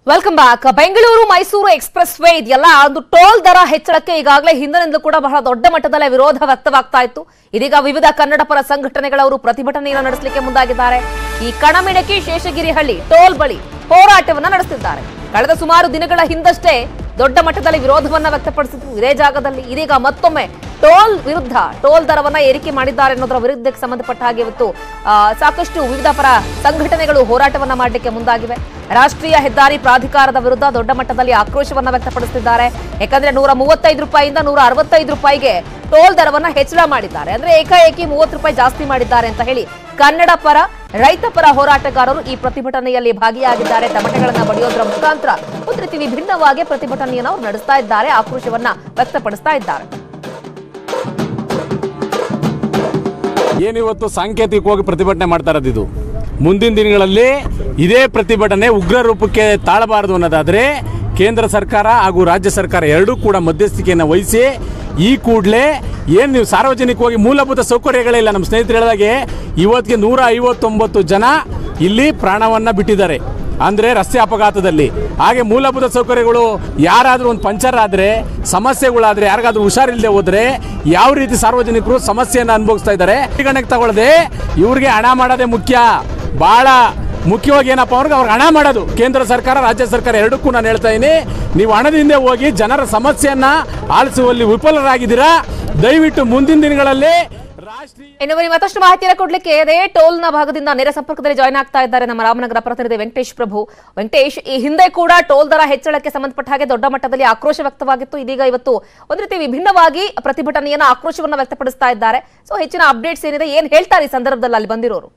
welcome back Bengaluru Mysuru expressway ಇದೆಯಲ್ಲ ಒಂದು toll ದರ ಹೆಚ್ಚಳಕ್ಕೆ ಈಗಾಗಲೇ ಹಿಂದಿನಿಂದಲೂ ಕೂಡ ಬಹಳ ದೊಡ್ಡ ಮಟ್ಟದಲ್ಲೇ ವಿರೋಧ ವ್ಯಕ್ತವಾಗ್ತಾ ಇತ್ತು ಇದೀಗ ವಿವಿಧ ಕನ್ನಡ ಪರ ಸಂಘಟನೆಗಳವರು ಪ್ರತಿಭಟನೆಯನ್ನು ನಡೆಸಲಿಕ್ಕೆ ಮುಂದಾಗಿದ್ದಾರೆ ಈ ಕಣಮಿಣಕಿ ಶೇಷಗಿರಿಹಳ್ಳಿ ಟೋಲ್ ಬಳಿ ಹೋರಾಟವನ್ನ ನಡೆಸುತ್ತಿದ್ದಾರೆ ಕಳೆದ ಸುಮಾರು ದಿನಗಳ ಹಿಂದಷ್ಟೇ ದೊಡ್ಡ ಮಟ್ಟದಲ್ಲಿ ವಿರೋಧವನ್ನ ವ್ಯಕ್ತಪಡಿಸಿದ್ರು ಇದೇ ಜಾಗದಲ್ಲಿ ಇದೀಗ ಮತ್ತೊಮ್ಮೆ ಟೋಲ್ ವಿರುದ್ಧ ಟೋಲ್ ದರವನ್ನ ಏರಿಕೆ ಮಾಡಿದ್ದಾರೆ ಅನ್ನೋದರ ವಿರುದ್ಧಕ್ಕೆ ಸಂಬಂಧಪಟ್ಟ ಹಾಗೆ ಇವತ್ತು ಆ, ಸಾಕಷ್ಟು ವಿವಿಧ ಪರ ಸಂಘಟನೆಗಳು ಹೋರಾಟವನ್ನ ಮಾಡಲಿಕ್ಕೆ ಮುಂದಾಗಿವೆ ರಾಷ್ಟ್ರೀಯ ಹೆದ್ದಾರಿ ಪ್ರಾಧಿಕಾರದ ವಿರುದ್ಧ ದೊಡ್ಡ ಮಟ್ಟದಲ್ಲಿ ಆಕ್ರೋಶವನ್ನ ವ್ಯಕ್ತಪಡಿಸುತ್ತಿದ್ದಾರೆ ಯಾಕಂದ್ರೆ ನೂರ ಮೂವತ್ತೈದು ರೂಪಾಯಿಯಿಂದ ನೂರ ಅರವತ್ತೈದು ರೂಪಾಯಿಗೆ ಟೋಲ್ ದರವನ್ನ ಹೆಚ್ಚಳ ಮಾಡಿದ್ದಾರೆ ಅಂದ್ರೆ ಏಕಾಏಕಿ ಮೂವತ್ತು ರೂಪಾಯಿ ಜಾಸ್ತಿ ಮಾಡಿದ್ದಾರೆ ಅಂತ ಹೇಳಿ ಕನ್ನಡ ಪರ ರೈತ ಪರ ಹೋರಾಟಗಾರರು ಈ ಪ್ರತಿಭಟನೆಯಲ್ಲಿ ಭಾಗಿಯಾಗಿದ್ದಾರೆ ತಮಟೆಗಳನ್ನ ಬಡಿಯೋದ್ರ ಮುಖಾಂತರ ಒಂದು ರೀತಿ ವಿಭಿನ್ನವಾಗಿ ಪ್ರತಿಭಟನೆಯನ್ನು ಅವರು ನಡೆಸ್ತಾ ಇದ್ದಾರೆ ಆಕ್ರೋಶವನ್ನ ವ್ಯಕ್ತಪಡಿಸ್ತಾ ಇದ್ದಾರೆ ಏನಿವತ್ತು ಸಾಂಕೇತಿಕವಾಗಿ ಪ್ರತಿಭಟನೆ ಮಾಡ್ತಾ ಇರೋದು ಇದು ಮುಂದಿನ ದಿನಗಳಲ್ಲಿ ಇದೇ ಪ್ರತಿಭಟನೆ ಉಗ್ರ ರೂಪಕ್ಕೆ ತಾಳಬಾರದು ಅನ್ನೋದಾದರೆ ಕೇಂದ್ರ ಸರ್ಕಾರ ಹಾಗೂ ರಾಜ್ಯ ಸರ್ಕಾರ ಎರಡೂ ಕೂಡ ಮಧ್ಯಸ್ಥಿಕೆಯನ್ನು ವಹಿಸಿ ಈ ಕೂಡಲೇ ಏನು ನೀವು ಸಾರ್ವಜನಿಕವಾಗಿ ಮೂಲಭೂತ ಸೌಕರ್ಯಗಳಿಲ್ಲ ನಮ್ಮ ಸ್ನೇಹಿತರು ಹೇಳಿದಾಗೆ ಇವತ್ತಿಗೆ ನೂರ ಐವತ್ತೊಂಬತ್ತು ಜನ ಇಲ್ಲಿ ಪ್ರಾಣವನ್ನು ಬಿಟ್ಟಿದ್ದಾರೆ ಅಂದರೆ ರಸ್ತೆ ಅಪಘಾತದಲ್ಲಿ ಹಾಗೆ ಮೂಲಭೂತ ಸೌಕರ್ಯಗಳು ಯಾರಾದರೂ ಒಂದು ಪಂಚರ್ ಆದರೆ ಸಮಸ್ಯೆಗಳಾದರೆ ಯಾರಿಗಾದ್ರೂ ಹುಷಾರಿಲ್ಲದೆ ಹೋದ್ರೆ ಯಾವ ರೀತಿ ಸಾರ್ವಜನಿಕರು ಸಮಸ್ಯೆಯನ್ನು ಅನುಭವಿಸ್ತಾ ಇದ್ದಾರೆ ಪರಿಗಣನೆಗೆ ತಗೊಳ್ಳದೆ ಇವ್ರಿಗೆ ಹಣ ಮಾಡೋದೇ ಮುಖ್ಯ ಭಾಳ ಮುಖ್ಯವಾಗಿ ಏನಪ್ಪ ಅವ್ರಿಗೆ ಅವ್ರಿಗೆ ಹಣ ಮಾಡೋದು ಕೇಂದ್ರ ಸರ್ಕಾರ ರಾಜ್ಯ ಸರ್ಕಾರ ಎರಡಕ್ಕೂ ನಾನು ಹೇಳ್ತಾ ಇದ್ದೀನಿ ನೀವು ಹಣದಿಂದ ಹೋಗಿ ಜನರ ಸಮಸ್ಯೆಯನ್ನ ಆಲಿಸುವಲ್ಲಿ ವಿಫಲರಾಗಿದ್ದೀರಾ ದಯವಿಟ್ಟು ಮುಂದಿನ ದಿನಗಳಲ್ಲಿ ರಾಷ್ಟ್ರೀಯ ಇನ್ನು ಬನ್ನಿ ಮತ್ತಷ್ಟು ಮಾಹಿತಿಯನ್ನು ಕೊಡ್ಲಿಕ್ಕೆ ಇದೇ ಟೋಲ್ ನ ಭಾಗದಿಂದ ನೇರ ಸಂಪರ್ಕದಲ್ಲಿ ಜಾಯ್ನ್ ಆಗ್ತಾ ಇದ್ದಾರೆ ನಮ್ಮ ರಾಮನಗರ ಪ್ರತಿನಿಧಿ ವೆಂಕಟೇಶ್ ಪ್ರಭು ವೆಂಕಟೇಶ್ ಈ ಹಿಂದೆ ಕೂಡ ಟೋಲ್ ದರ ಹೆಚ್ಚಳಕ್ಕೆ ಸಂಬಂಧಪಟ್ಟ ಹಾಗೆ ದೊಡ್ಡ ಮಟ್ಟದಲ್ಲಿ ಆಕ್ರೋಶ ವ್ಯಕ್ತವಾಗಿತ್ತು ಇದೀಗ ಇವತ್ತು ಒಂದು ರೀತಿ ವಿಭಿನ್ನವಾಗಿ ಪ್ರತಿಭಟನೆಯನ್ನ ಆಕ್ರೋಶವನ್ನ ವ್ಯಕ್ತಪಡಿಸ್ತಾ ಇದ್ದಾರೆ ಸೊ ಹೆಚ್ಚಿನ ಅಪ್ಡೇಟ್ಸ್ ಏನಿದೆ ಏನ್ ಹೇಳ್ತಾರೆ ಈ ಸಂದರ್ಭದಲ್ಲಿ ಅಲ್ಲಿ ಬಂದಿರೋರು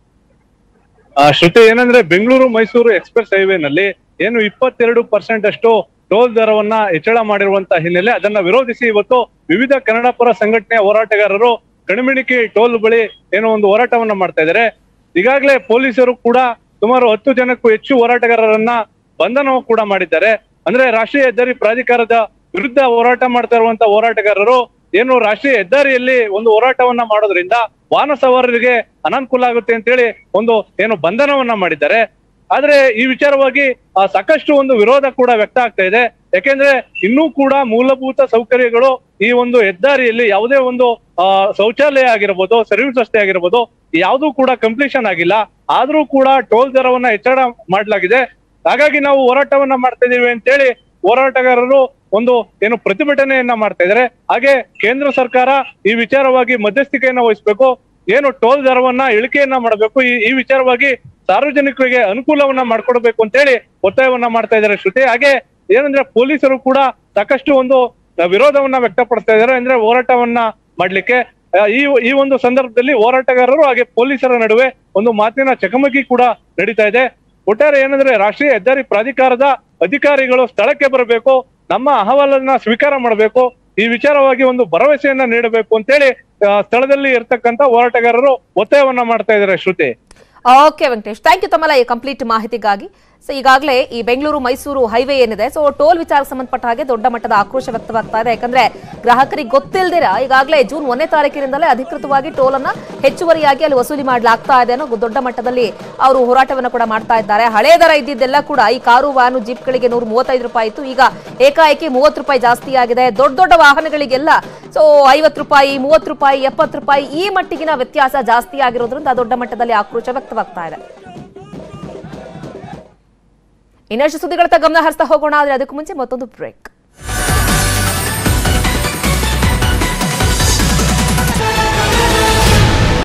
ಆ, ಶ್ರುತಿ ಏನಂದ್ರೆ ಬೆಂಗಳೂರು ಮೈಸೂರು ಎಕ್ಸ್ಪ್ರೆಸ್ ಹೈವೇ ನಲ್ಲಿ ಏನು ಇಪ್ಪತ್ತೆರಡು ಪರ್ಸೆಂಟ್ ಅಷ್ಟು ಟೋಲ್ ದರವನ್ನ ಹೆಚ್ಚಳ ಮಾಡಿರುವಂತ ಹಿನ್ನೆಲೆ ಅದನ್ನ ವಿರೋಧಿಸಿ ಇವತ್ತು ವಿವಿಧ ಕನ್ನಡ ಪರ ಸಂಘಟನೆಯ ಹೋರಾಟಗಾರರು ಕಣಿಮಿಣಿಕಿ ಟೋಲ್ ಬಳಿ ಏನೋ ಒಂದು ಹೋರಾಟವನ್ನ ಮಾಡ್ತಾ ಇದ್ದಾರೆ ಈಗಾಗಲೇ ಪೊಲೀಸರು ಕೂಡ ಸುಮಾರು ಹತ್ತು ಜನಕ್ಕೂ ಹೆಚ್ಚು ಹೋರಾಟಗಾರರನ್ನ ಬಂಧನ ಕೂಡ ಮಾಡಿದ್ದಾರೆ ಅಂದ್ರೆ ರಾಷ್ಟ್ರೀಯ ಹೆದ್ದಾರಿ ಪ್ರಾಧಿಕಾರದ ವಿರುದ್ಧ ಹೋರಾಟ ಮಾಡ್ತಾ ಇರುವಂತ ಹೋರಾಟಗಾರರು ಏನು ರಾಷ್ಟ್ರೀಯ ಹೆದ್ದಾರಿಯಲ್ಲಿ ಒಂದು ಹೋರಾಟವನ್ನ ಮಾಡೋದ್ರಿಂದ ವಾಹನ ಸವಾರರಿಗೆ ಅನಾನುಕೂಲ ಆಗುತ್ತೆ ಅಂತೇಳಿ ಒಂದು ಏನು ಬಂಧನವನ್ನ ಮಾಡಿದ್ದಾರೆ ಆದ್ರೆ ಈ ವಿಚಾರವಾಗಿ ಆ, ಸಾಕಷ್ಟು ಒಂದು ವಿರೋಧ ಕೂಡ ವ್ಯಕ್ತ ಆಗ್ತಾ ಇದೆ ಯಾಕೆಂದ್ರೆ ಇನ್ನೂ ಕೂಡ ಮೂಲಭೂತ ಸೌಕರ್ಯಗಳು ಈ ಒಂದು ಹೆದ್ದಾರಿಯಲ್ಲಿ ಯಾವುದೇ ಒಂದು ಆ, ಶೌಚಾಲಯ ಆಗಿರ್ಬೋದು ಸರ್ವಿಸ್ ರಸ್ತೆ ಆಗಿರ್ಬೋದು ಯಾವುದೂ ಕೂಡ ಕಂಪ್ಲೀಷನ್ ಆಗಿಲ್ಲ ಆದ್ರೂ ಕೂಡ ಟೋಲ್ ದರವನ್ನ ಹೆಚ್ಚಳ ಮಾಡಲಾಗಿದೆ ಹಾಗಾಗಿ ನಾವು ಹೋರಾಟವನ್ನ ಮಾಡ್ತಾ ಇದೀವಿ ಅಂತೇಳಿ ಹೋರಾಟಗಾರರು ಒಂದು ಏನು ಪ್ರತಿಭಟನೆಯನ್ನ ಮಾಡ್ತಾ ಇದ್ದಾರೆ ಹಾಗೆ ಕೇಂದ್ರ ಸರ್ಕಾರ ಈ ವಿಚಾರವಾಗಿ ಮಧ್ಯಸ್ಥಿಕೆಯನ್ನ ವಹಿಸಬೇಕು ಏನು ಟೋಲ್ ದರವನ್ನ ಇಳಿಕೆಯನ್ನ ಮಾಡಬೇಕು ಈ ಈ ವಿಚಾರವಾಗಿ ಸಾರ್ವಜನಿಕರಿಗೆ ಅನುಕೂಲವನ್ನ ಮಾಡ್ಕೊಡ್ಬೇಕು ಅಂತೇಳಿ ಒತ್ತಾಯವನ್ನ ಮಾಡ್ತಾ ಇದ್ದಾರೆ ಶ್ರುತಿ ಹಾಗೆ ಏನಂದ್ರೆ ಪೊಲೀಸರು ಕೂಡ ಸಾಕಷ್ಟು ಒಂದು ವಿರೋಧವನ್ನ ವ್ಯಕ್ತಪಡಿಸ್ತಾ ಇದ್ದಾರೆ ಅಂದ್ರೆ ಹೋರಾಟವನ್ನ ಮಾಡ್ಲಿಕ್ಕೆ ಆ, ಈ ಈ ಒಂದು ಸಂದರ್ಭದಲ್ಲಿ ಹೋರಾಟಗಾರರು ಹಾಗೆ ಪೊಲೀಸರ ನಡುವೆ ಒಂದು ಮಾತಿನ ಚಕಮಕಿ ಕೂಡ ನಡೀತಾ ಇದೆ ಒಟ್ಟಾರೆ ಏನಂದ್ರೆ ರಾಷ್ಟ್ರೀಯ ಹೆದ್ದಾರಿ ಪ್ರಾಧಿಕಾರದ ಅಧಿಕಾರಿಗಳು ಸ್ಥಳಕ್ಕೆ ಬರಬೇಕು ನಮ್ಮ ಅಹವಾಲನ್ನ ಸ್ವೀಕಾರ ಮಾಡಬೇಕು ಈ ವಿಚಾರವಾಗಿ ಒಂದು ಭರವಸೆಯನ್ನ ನೀಡಬೇಕು ಅಂತೇಳಿ ಆ, ಸ್ಥಳದಲ್ಲಿ ಇರ್ತಕ್ಕಂತ ಹೋರಾಟಗಾರರು ಒತ್ತಾಯವನ್ನ ಮಾಡ್ತಾ ಇದ್ದಾರೆ Shruti okay Venkatesh thank you ತಮ್ಮಲ್ಲ ಈ ಕಂಪ್ಲೀಟ್ ಮಾಹಿತಿಗಾಗಿ ಸೊ ಈಗಾಗಲೇ ಈ ಬೆಂಗಳೂರು ಮೈಸೂರು ಹೈವೇ ಏನಿದೆ ಸೊ ಟೋಲ್ ವಿಚಾರಕ್ಕೆ ಸಂಬಂಧಪಟ್ಟ ಹಾಗೆ ದೊಡ್ಡ ಮಟ್ಟದ ಆಕ್ರೋಶ ವ್ಯಕ್ತವಾಗ್ತಾ ಇದೆ ಯಾಕಂದ್ರೆ ಗ್ರಾಹಕರಿಗೆ ಗೊತ್ತಿಲ್ದಿರ ಈಗಾಗಲೇ ಜೂನ್ ಒಂದನೇ ತಾರೀಕಿನಿಂದಲೇ ಅಧಿಕೃತವಾಗಿ ಟೋಲ್ ಅನ್ನ ಹೆಚ್ಚುವರಿಯಾಗಿ ಅಲ್ಲಿ ವಸೂಲಿ ಮಾಡಲಾಗ್ತಾ ಇದೆ ಅನ್ನೋ ದೊಡ್ಡ ಮಟ್ಟದಲ್ಲಿ ಅವರು ಹೋರಾಟವನ್ನು ಕೂಡ ಮಾಡ್ತಾ ಇದ್ದಾರೆ ಹಳೆ ದರ ಇದ್ದಿದ್ದೆಲ್ಲ ಕೂಡ ಈ ಕಾರು ವ್ಯಾನು ಜೀಪ್ಗಳಿಗೆ ನೂರ ಮೂವತ್ತೈದು ರೂಪಾಯಿ ಇತ್ತು ಈಗ ಏಕಾಏಕಿ ಮೂವತ್ತು ರೂಪಾಯಿ ಜಾಸ್ತಿ ಆಗಿದೆ ದೊಡ್ಡ ದೊಡ್ಡ ವಾಹನಗಳಿಗೆಲ್ಲ ಸೊ ಐವತ್ತು ರೂಪಾಯಿ ಮೂವತ್ತು ರೂಪಾಯಿ ಎಪ್ಪತ್ತು ರೂಪಾಯಿ ಈ ಮಟ್ಟಿಗಿನ ವ್ಯತ್ಯಾಸ ಜಾಸ್ತಿ ಆಗಿರೋದ್ರಿಂದ ದೊಡ್ಡ ಮಟ್ಟದಲ್ಲಿ ಆಕ್ರೋಶ ವ್ಯಕ್ತವಾಗ್ತಾ ಇದೆ ಇನ್ನಷ್ಟು ಸುದ್ದಿಗಳತ್ತ ಗಮನ ಹರಿಸ್ತಾ ಹೋಗೋಣ ಆದ್ರೆ ಅದಕ್ಕೂ ಮುಂಚೆ ಮತ್ತೊಂದು ಬ್ರೇಕ್